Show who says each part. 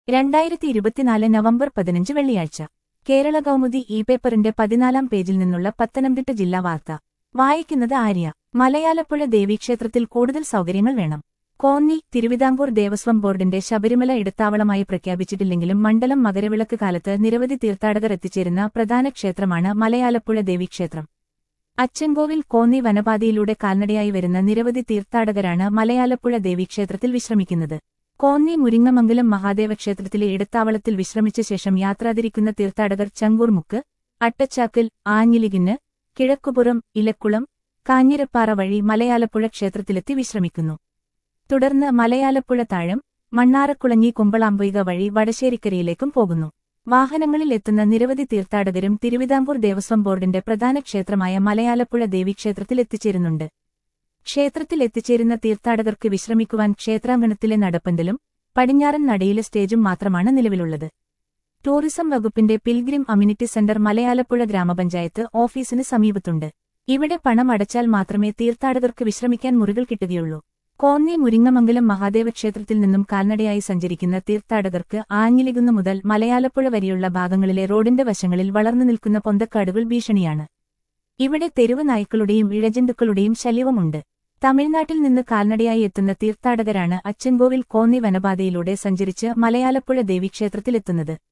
Speaker 1: രണ്ടായിരത്തി ഇരുപത്തിനാല് നവംബർ പതിനഞ്ച് വെള്ളിയാഴ്ച കേരള കൗമുദി ഇ പേപ്പറിന്റെ പതിനാലാം പേജിൽ നിന്നുള്ള പത്തനംതിട്ട ജില്ലാ വാർത്ത വായിക്കുന്നത് ആര്യ മലയാലപ്പുഴ ദേവീക്ഷേത്രത്തിൽ കൂടുതൽ സൗകര്യങ്ങൾ വേണം കോന്നി തിരുവിതാംകൂർ ദേവസ്വം ബോർഡിന്റെ ശബരിമല ഇടത്താവളമായി പ്രഖ്യാപിച്ചിട്ടില്ലെങ്കിലും മണ്ഡലം മകരവിളക്ക് കാലത്ത് നിരവധി തീർത്ഥാടകർ എത്തിച്ചേരുന്ന പ്രധാന ക്ഷേത്രമാണ് മലയാലപ്പുഴ ദേവീക്ഷേത്രം അച്ചൻകോവിൽ കോന്നി വനപാതയിലൂടെ കാൽനടയായി വരുന്ന നിരവധി തീർത്ഥാടകരാണ് മലയാലപ്പുഴ ദേവീക്ഷേത്രത്തിൽ വിശ്രമിക്കുന്നത് കോന്നി മുരിങ്ങമംഗലം മഹാദേവ ക്ഷേത്രത്തിലെ ഇടത്താവളത്തിൽ വിശ്രമിച്ച ശേഷം യാത്രാതിരിക്കുന്ന തീർത്ഥാടകർ ചങ്കൂർമുക്ക് അട്ടച്ചാക്കൽ ആഞ്ഞിലികിന് കിഴക്കുപുറം ഇലക്കുളം കാഞ്ഞിരപ്പാറ വഴി മലയാലപ്പുഴ ക്ഷേത്രത്തിലെത്തി വിശ്രമിക്കുന്നു തുടർന്ന് മലയാലപ്പുഴ താഴം മണ്ണാറക്കുളഞ്ഞി കുമ്പളാമ്പൊയ്ക വഴി വടശ്ശേരിക്കരയിലേക്കും പോകുന്നു വാഹനങ്ങളിൽ എത്തുന്ന നിരവധി തീർത്ഥാടകരും തിരുവിതാംകൂർ ദേവസ്വം ബോർഡിന്റെ പ്രധാന ക്ഷേത്രമായ മലയാലപ്പുഴ ദേവീക്ഷേത്രത്തിൽ എത്തിച്ചേരുന്നുണ്ട് ക്ഷേത്രത്തിൽ എത്തിച്ചേരുന്ന തീർത്ഥാടകർക്ക് വിശ്രമിക്കുവാൻ ക്ഷേത്രാങ്കണത്തിലെ നടപ്പന്തലും പടിഞ്ഞാറൻ നടയിലെ സ്റ്റേജും മാത്രമാണ് നിലവിലുള്ളത് ടൂറിസം വകുപ്പിന്റെ പിൽഗ്രിം അമ്യൂണിറ്റി സെന്റർ മലയാലപ്പുഴ ഗ്രാമപഞ്ചായത്ത് ഓഫീസിന് സമീപത്തുണ്ട് ഇവിടെ പണം അടച്ചാൽ മാത്രമേ തീർത്ഥാടകർക്ക് വിശ്രമിക്കാൻ മുറികൾ കിട്ടുകയുള്ളൂ കോന്നി മുരിങ്ങമംഗലം മഹാദേവ ക്ഷേത്രത്തിൽ നിന്നും കാൽനടയായി സഞ്ചരിക്കുന്ന തീർത്ഥാടകർക്ക് ആഞ്ഞിലികുന്നു മുതൽ മലയാലപ്പുഴ വരെയുള്ള ഭാഗങ്ങളിലെ റോഡിന്റെ വശങ്ങളിൽ വളർന്നു നിൽക്കുന്ന പൊന്തക്കാടുകൾ ഭീഷണിയാണ് ഇവിടെ തെരുവ് നായ്ക്കളുടെയും ഇഴജന്തുക്കളുടെയും ശല്യവുമുണ്ട് തമിഴ്നാട്ടിൽ നിന്ന് കാൽനടയായി എത്തുന്ന തീർത്ഥാടകരാണ് അച്ചൻകോവിൽ കോന്നി വനപാതയിലൂടെ സഞ്ചരിച്ച് മലയാലപ്പുഴ ദേവീക്ഷേത്രത്തിലെത്തുന്നത്